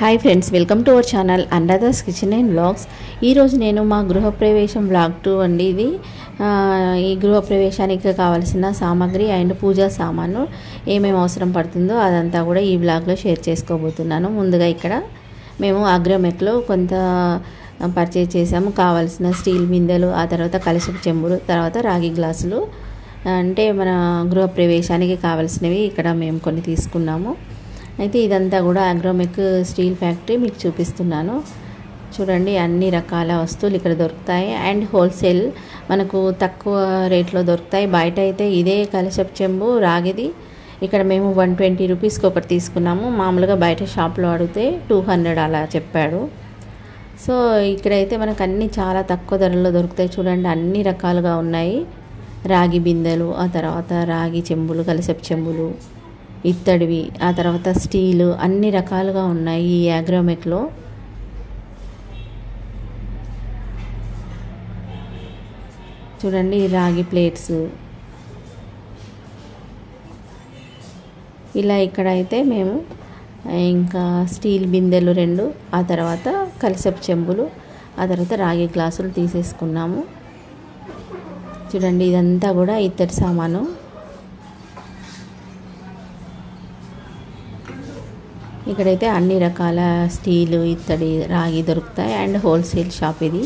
hi friends welcome to our channel అండర్దస్ kitchen and blogs ఈరోజు నేను మా గృహప్రవేశం బ్లాగ్ టూ అండి ఇది ఆ, ఈ గృహప్రవేశానికి కావాల్సిన సామాగ్రి అండ్ పూజా సామాను ఏమేమి అవసరం పడుతుందో అదంతా కూడా ఈ బ్లాగ్లో షేర్ చేసుకోబోతున్నాను ముందుగా ఇక్కడ మేము అగ్రమెట్లో కొంత పర్చేజ్ చేసాము కావాల్సిన స్టీల్ బిందెలు ఆ తర్వాత కలశపు చెంబులు తర్వాత రాగి గ్లాసులు అంటే మన గృహప్రవేశానికి కావాల్సినవి ఇక్కడ మేము కొన్ని తీసుకున్నాము అయితే ఇదంతా కూడా అగ్రోమెక్ స్టీల్ ఫ్యాక్టరీ మీకు చూపిస్తున్నాను చూడండి అన్ని రకాల వస్తువులు ఇక్కడ దొరుకుతాయి అండ్ హోల్సేల్ మనకు తక్కువ రేట్లో దొరుకుతాయి బయట అయితే ఇదే కలశపు చెంబు రాగిది ఇక్కడ మేము వన్ ట్వంటీ రూపీస్కి ఒకటి తీసుకున్నాము మామూలుగా బయట షాప్లో అడిగితే టూ హండ్రెడ్ అలా చెప్పాడు సో ఇక్కడైతే మనకు అన్నీ చాలా తక్కువ ధరల్లో దొరుకుతాయి చూడండి అన్ని రకాలుగా ఉన్నాయి రాగి బిందెలు ఆ తర్వాత రాగి చెంబులు కలసపు చెంబులు ఇత్తడివి ఆ తర్వాత స్టీలు అన్ని రకాలుగా ఉన్నాయి ఈ అగ్రోమెక్లో చూడండి ఈ రాగి ప్లేట్స్ ఇలా ఇక్కడైతే మేము ఇంకా స్టీల్ బిందెలు రెండు ఆ తర్వాత కలసపు చెంబులు ఆ తర్వాత రాగి గ్లాసులు తీసేసుకున్నాము చూడండి ఇదంతా కూడా ఇత్తడి సామాను ఇక్కడైతే అన్ని రకాల స్టీలు ఇత్తడి రాగి దొరుకుతాయి అండ్ హోల్సేల్ షాప్ ఇది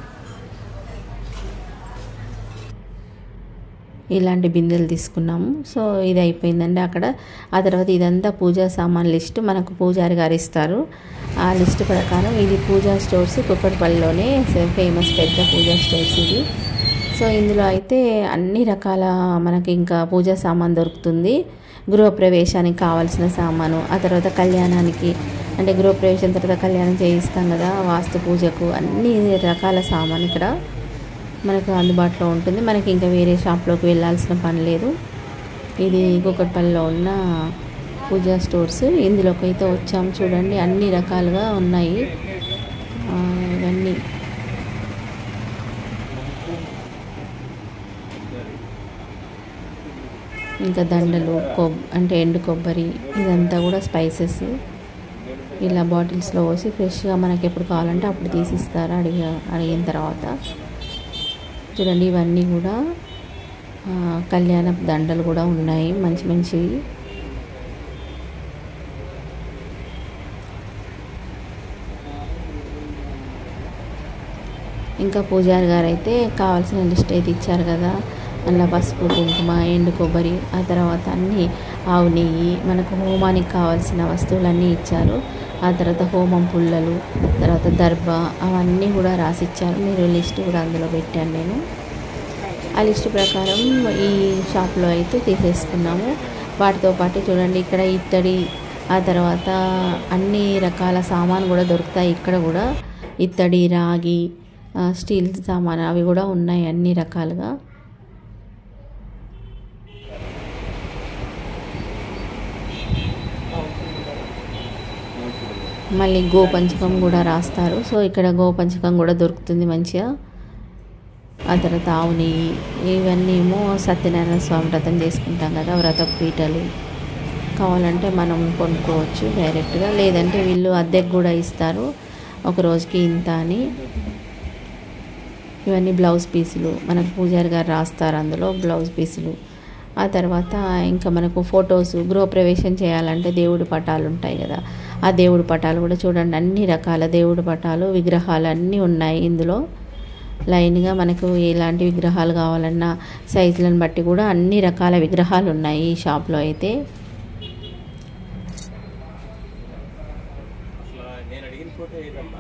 ఇలాంటి బిందెలు తీసుకున్నాము సో ఇది అయిపోయిందండి అక్కడ ఆ తర్వాత ఇదంతా పూజా సామాన్ లిస్ట్ మనకు పూజారి గారు ఇస్తారు ఆ లిస్ట్ ప్రకారం ఇది పూజా స్టోర్స్ కుక్కడపల్లిలోనే ఫేమస్ పెద్ద పూజా స్టోర్స్ ఇది సో ఇందులో అయితే అన్ని రకాల మనకి ఇంకా పూజా సామాన్ దొరుకుతుంది గృహప్రవేశానికి కావాల్సిన సామాను ఆ తర్వాత కళ్యాణానికి అంటే గృహప్రవేశం తర్వాత కళ్యాణం చేయిస్తాం కదా వాస్తు పూజకు అన్ని రకాల సామాన్ ఇక్కడ మనకు అందుబాటులో ఉంటుంది మనకి ఇంకా వేరే షాప్లోకి వెళ్ళాల్సిన పని లేదు ఇది కుక్కట్పల్లిలో ఉన్న పూజా స్టోర్స్ ఇందులోకి అయితే వచ్చాము చూడండి అన్ని రకాలుగా ఉన్నాయి ఆ, ఇవన్నీ ఇంకా దండలు కొబ్ అంటే ఎండు కొబ్బరి ఇదంతా కూడా స్పైసెస్ ఇలా బాటిల్స్లో పోసి ఫ్రెష్గా మనకి ఎప్పుడు కావాలంటే అప్పుడు తీసిస్తారు అడిగ అడిగిన తర్వాత చూడండి ఇవన్నీ కూడా ఆ, కళ్యాణ దండలు కూడా ఉన్నాయి మంచి మంచివి ఇంకా పూజారి గారు అయితే కావాల్సిన లిస్ట్ అయితే ఇచ్చారు కదా అందులో పసుపు కుంకుమ ఎండు కొబ్బరి ఆ తర్వాత అన్నీ ఆవు నెయ్యి మనకు హోమానికి కావాల్సిన వస్తువులన్నీ ఇచ్చారు ఆ తర్వాత హోమం పుల్లలు తర్వాత దర్భ అవన్నీ కూడా రాసిచ్చారు మీరు లిస్ట్ కూడా అందులో పెట్టాను నేను ఆ లిస్ట్ ప్రకారం ఈ షాప్లో అయితే తీసేసుకున్నాము వాటితో పాటు చూడండి ఇక్కడ ఇత్తడి ఆ తర్వాత అన్ని రకాల సామాన్ కూడా దొరుకుతాయి ఇక్కడ కూడా ఇత్తడి రాగి ఆ, స్టీల్ సామాన్ అవి కూడా ఉన్నాయి అన్ని రకాలుగా మళ్ళీ గోపంచకం కూడా రాస్తారు సో ఇక్కడ గోపంచకం కూడా దొరుకుతుంది మంచిగా ఆ తర్వాత ఆవు నెయ్యి ఇవన్నీ ఏమో సత్యనారాయణ స్వామి వ్రతం చేసుకుంటాం కదా వ్రత పీటలు కావాలంటే మనం కొనుక్కోవచ్చు డైరెక్ట్గా లేదంటే వీళ్ళు అద్దెకు కూడా ఇస్తారు ఒక రోజుకి ఇంత అని ఇవన్నీ బ్లౌజ్ పీసులు మనకు పూజారి గారు రాస్తారు అందులో బ్లౌజ్ పీసులు ఆ తర్వాత ఇంకా మనకు ఫొటోస్ గృహప్రవేశం చేయాలంటే దేవుడి పటాలు ఉంటాయి కదా ఆ దేవుడి పటాలు కూడా చూడండి అన్ని రకాల దేవుడి పటాలు విగ్రహాలు అన్నీ ఉన్నాయి ఇందులో లైన్గా మనకు ఎలాంటి విగ్రహాలు కావాలన్నా సైజులను బట్టి కూడా అన్ని రకాల విగ్రహాలు ఉన్నాయి ఈ షాప్లో అయితే నేను అడిగిన ఫోటో ఏదమ్మా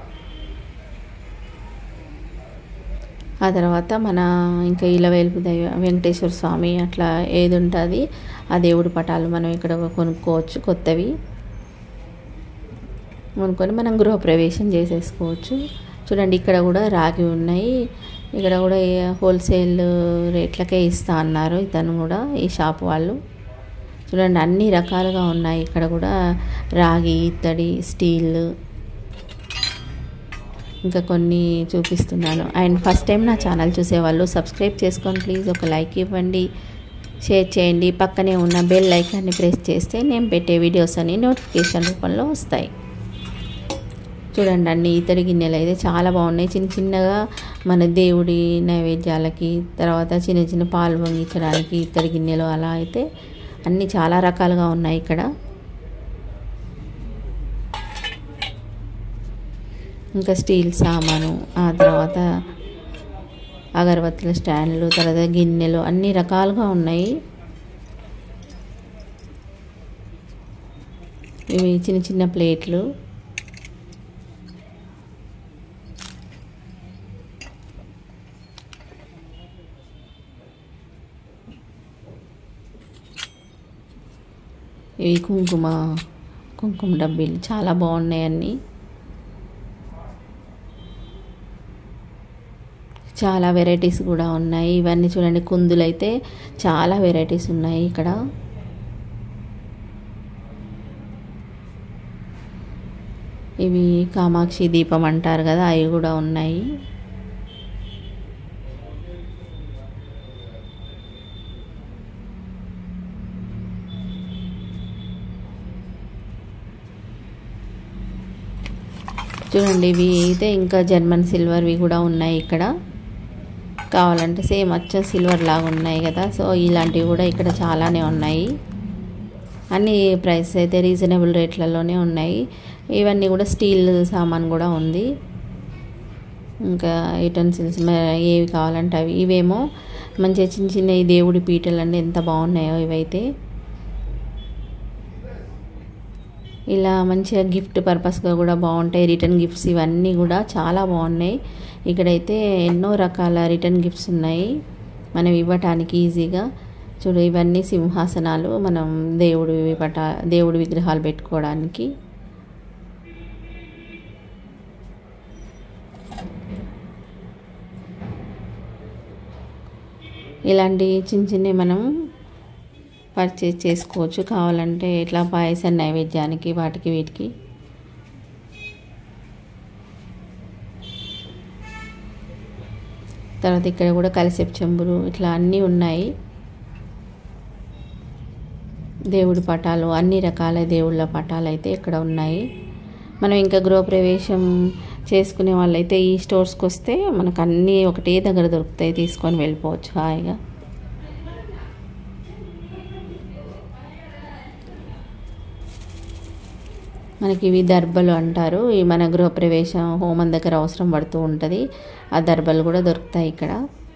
ఆ తర్వాత మన ఇంకా ఇలవేల్పు దైవ వెంకటేశ్వర స్వామి అట్లా ఏది ఉంటుంది ఆ దేవుడి పటాలు మనం ఇక్కడ కొనుక్కోవచ్చు కొత్తవి కొనుక్కొని మనం గృహప్రవేశం చేసేసుకోవచ్చు చూడండి ఇక్కడ కూడా రాగి ఉన్నాయి ఇక్కడ కూడా ఏ- హోల్సేల్ రేట్లకే ఇస్తా అన్నారు ఇతను కూడా ఈ షాప్ వాళ్ళు చూడండి అన్ని రకాలుగా ఉన్నాయి ఇక్కడ కూడా రాగి ఇత్తడి స్టీల్ ఇంకా కొన్ని చూపిస్తున్నాను అండ్ ఫస్ట్ టైం నా ఛానల్ చూసేవాళ్ళు సబ్స్క్రైబ్ చేసుకోండి ప్లీజ్ ఒక లైక్ ఇవ్వండి షేర్ చేయండి పక్కనే ఉన్న బెల్ ఐకాన్ని ప్రెస్ చేస్తే నేను పెట్టే వీడియోస్ అన్ని నోటిఫికేషన్ రూపంలో వస్తాయి చూడండి అన్ని ఇతడి గిన్నెలు అయితే చాలా బాగున్నాయి చిన్న చిన్నగా మన దేవుడి నైవేద్యాలకి తర్వాత చిన్న చిన్న పాలు పొంగించడానికి ఇతడి గిన్నెలు అలా అయితే అన్నీ చాలా రకాలుగా ఉన్నాయి ఇక్కడ ఇంకా స్టీల్ సామాను ఆ తర్వాత అగరబత్తుల స్టాండ్లు తర్వాత గిన్నెలు అన్ని రకాలుగా ఉన్నాయి ఇవి చిన్న చిన్న ప్లేట్లు ఇవి కుంకుమ కుంకుమ డబ్బీలు చాలా బాగున్నాయి అన్నీ చాలా వెరైటీస్ కూడా ఉన్నాయి ఇవన్నీ చూడండి కుందులు అయితే చాలా వెరైటీస్ ఉన్నాయి ఇక్కడ ఇవి కామాక్షి దీపం అంటారు కదా అవి కూడా ఉన్నాయి చూడండి ఇవి అయితే ఇంకా జర్మన్ సిల్వర్వి కూడా ఉన్నాయి ఇక్కడ కావాలంటే సేమ్ అచ్చం సిల్వర్ లాగా ఉన్నాయి కదా సో ఇలాంటివి కూడా ఇక్కడ చాలానే ఉన్నాయి అన్ని ప్రైస్ అయితే రీజనబుల్ రేట్లలోనే ఉన్నాయి ఇవన్నీ కూడా స్టీల్ సామాన్ కూడా ఉంది ఇంకా యుటెన్సిల్స్ ఏవి కావాలంటే అవి ఇవేమో మంచిగా చిన్న చిన్న ఈ దేవుడి పీటలు అంటే ఎంత బాగున్నాయో ఇవైతే ఇలా మంచిగా గిఫ్ట్ పర్పస్గా కూడా బాగుంటాయి రిటర్న్ గిఫ్ట్స్ ఇవన్నీ కూడా చాలా బాగున్నాయి ఇక్కడైతే ఎన్నో రకాల రిటర్న్ గిఫ్ట్స్ ఉన్నాయి మనం ఇవ్వటానికి ఈజీగా చూడు ఇవన్నీ సింహాసనాలు మనం దేవుడి పట దేవుడి విగ్రహాలు పెట్టుకోవడానికి ఇలాంటి చిన్న చిన్నవి మనం పర్చేజ్ చేసుకోవచ్చు కావాలంటే ఇట్లా పాయసం నైవేద్యానికి వాటికి వీటికి తర్వాత ఇక్కడ కూడా కలిసెప్ చెంబులు ఇట్లా అన్నీ ఉన్నాయి దేవుడి పటాలు అన్ని రకాల దేవుళ్ళ పటాలు అయితే ఇక్కడ ఉన్నాయి మనం ఇంకా గృహప్రవేశం చేసుకునే వాళ్ళైతే ఈ స్టోర్స్కి వస్తే మనకు అన్నీ ఒకటే దగ్గర దొరుకుతాయి తీసుకొని వెళ్ళిపోవచ్చు హాయిగా మనకి ఇవి దర్బలు అంటారు ఈ మన గృహప్రవేశం హోమం దగ్గర అవసరం పడుతూ ఉంటుంది ఆ దర్బలు కూడా దొరుకుతాయి ఇక్కడ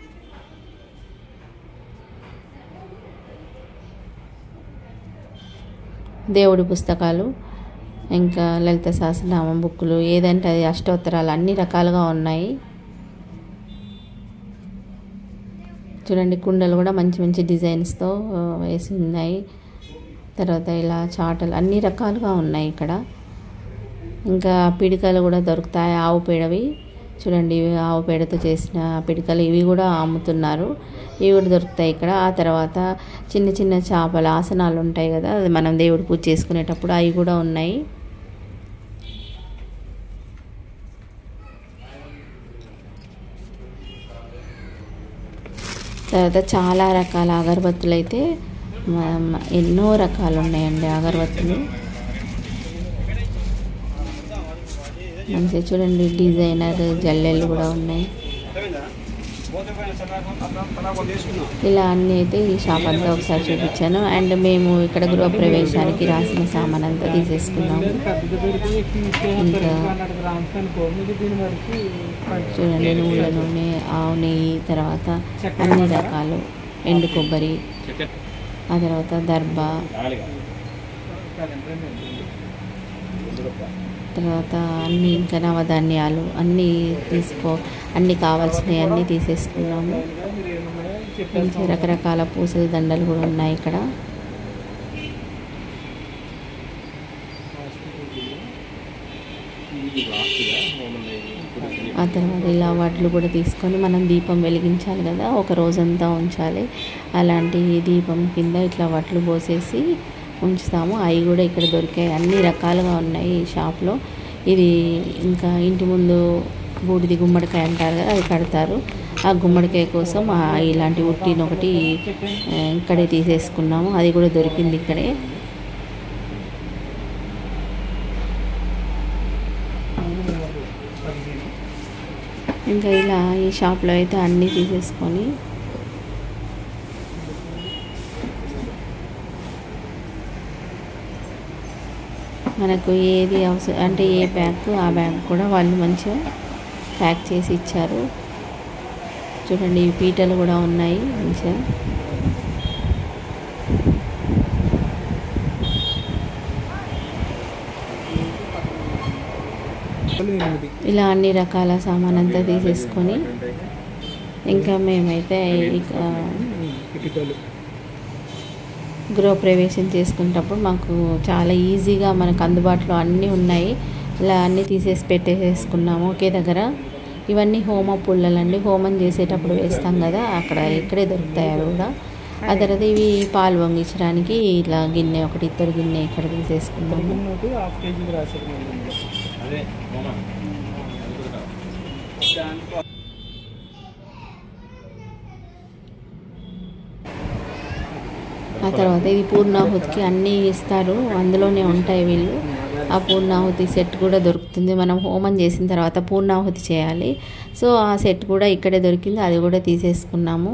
దేవుడి పుస్తకాలు ఇంకా లలిత సహస్రనామం బుక్కులు ఏదంటే అది అష్టోత్తరాలు అన్ని రకాలుగా ఉన్నాయి చూడండి కుండలు కూడా మంచి మంచి డిజైన్స్తో వేసి ఉన్నాయి తర్వాత ఇలా చాటలు అన్ని రకాలుగా ఉన్నాయి ఇక్కడ ఇంకా పిడికలు కూడా దొరుకుతాయి ఆవు పేడవి చూడండి ఇవి ఆవు పేడతో చేసిన పిడికలు ఇవి కూడా అమ్ముతున్నారు ఇవి కూడా దొరుకుతాయి ఇక్కడ ఆ తర్వాత చిన్న చిన్న చేపల ఆసనాలు ఉంటాయి కదా అది మనం దేవుడు పూజ చేసుకునేటప్పుడు అవి కూడా ఉన్నాయి తర్వాత చాలా రకాల అగరబత్తులు అయితే ఎన్నో రకాలు ఉన్నాయండి అగరబత్తులు మంచిగా చూడండి డిజైనర్ జల్లెలు కూడా ఉన్నాయి ఇలా అన్నీ అయితే ఈ షాప్ అంతా ఒకసారి చూపించాను అండ్ మేము ఇక్కడ గృహప్రవేశానికి రాసిన సామాన్ అంతా తీసేసుకున్నాము ఇంకా చూడండి నువ్వుల నూనె ఆవు నెయ్యి తర్వాత అన్ని రకాలు ఎండు కొబ్బరి ఆ తర్వాత దర్బ తర్వాత అన్నీ ఇంకా నవధాన్యాలు అన్నీ తీసుకో అన్నీ కావాల్సినవి అన్నీ తీసేసుకున్నాము మంచి రకరకాల పూసల దండలు కూడా ఉన్నాయి ఇక్కడ ఆ తర్వాత ఇలా వడ్లు కూడా తీసుకొని మనం దీపం వెలిగించాలి కదా ఒక రోజంతా ఉంచాలి అలాంటి దీపం కింద ఇట్లా వడ్లు పోసేసి ఉంచుతాము అవి కూడా ఇక్కడ దొరికాయి అన్ని రకాలుగా ఉన్నాయి ఈ షాప్లో ఇది ఇంకా ఇంటి ముందు బూడిది గుమ్మడికాయ అంటారు కదా అది కడతారు ఆ గుమ్మడికాయ కోసం ఇలాంటి ఉట్టిని ఒకటి ఇక్కడే తీసేసుకున్నాము అది కూడా దొరికింది ఇక్కడే ఇంకా ఇలా ఈ షాప్లో అయితే అన్నీ తీసేసుకొని మనకు ఏది అవసరం అంటే ఏ బ్యాగ్ ఆ బ్యాగ్ కూడా వాళ్ళు మంచిగా ప్యాక్ చేసి ఇచ్చారు చూడండి ఈ పీటలు కూడా ఉన్నాయి మంచిగా ఇలా అన్ని రకాల సామాన్ అంతా తీసేసుకొని ఇంకా మేమైతే ఇక కిటికలు గృహప్రవేశం చేసుకునేటప్పుడు మాకు చాలా ఈజీగా మనకు అందుబాటులో అన్నీ ఉన్నాయి ఇలా అన్నీ తీసేసి పెట్టేసేసుకున్నాము ఒకే దగ్గర ఇవన్నీ హోమ పుల్లలండి హోమం చేసేటప్పుడు వేస్తాం కదా అక్కడ ఇక్కడే దొరుకుతాయి అవి కూడా ఆ తర్వాత ఇవి పాలు వంగించడానికి ఇట్లా గిన్నె ఒకటి ఇద్దరు గిన్నె ఇక్కడ తీసేసుకున్నాము నోటు హాఫ్ కేజీకి రాసేది అదే ఆ తర్వాత ఇది పూర్ణాహుతికి అన్నీ ఇస్తారు అందులోనే ఉంటాయి వీళ్ళు ఆ పూర్ణాహుతి సెట్ కూడా దొరుకుతుంది మనం హోమం చేసిన తర్వాత పూర్ణాహుతి చేయాలి సో ఆ సెట్ కూడా ఇక్కడే దొరికింది అది కూడా తీసేసుకున్నాము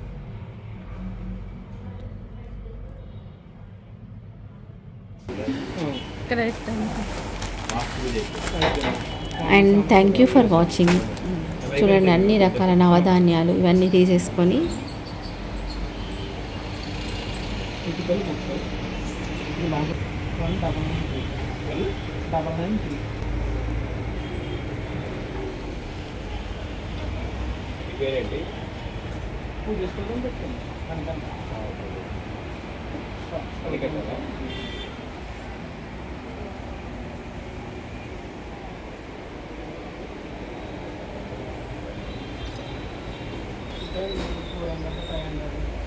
and thank you for watching చూడండి అన్ని రకాల నవధాన్యాలు ఇవన్నీ తీసేసుకొని కిటికలు ముప్పై ఇది long one double nine three double nine three పేరేంటి పూజ చేసుకోవడం పెట్టండి కనకన్న ఫైవ్ హండ్రెడ్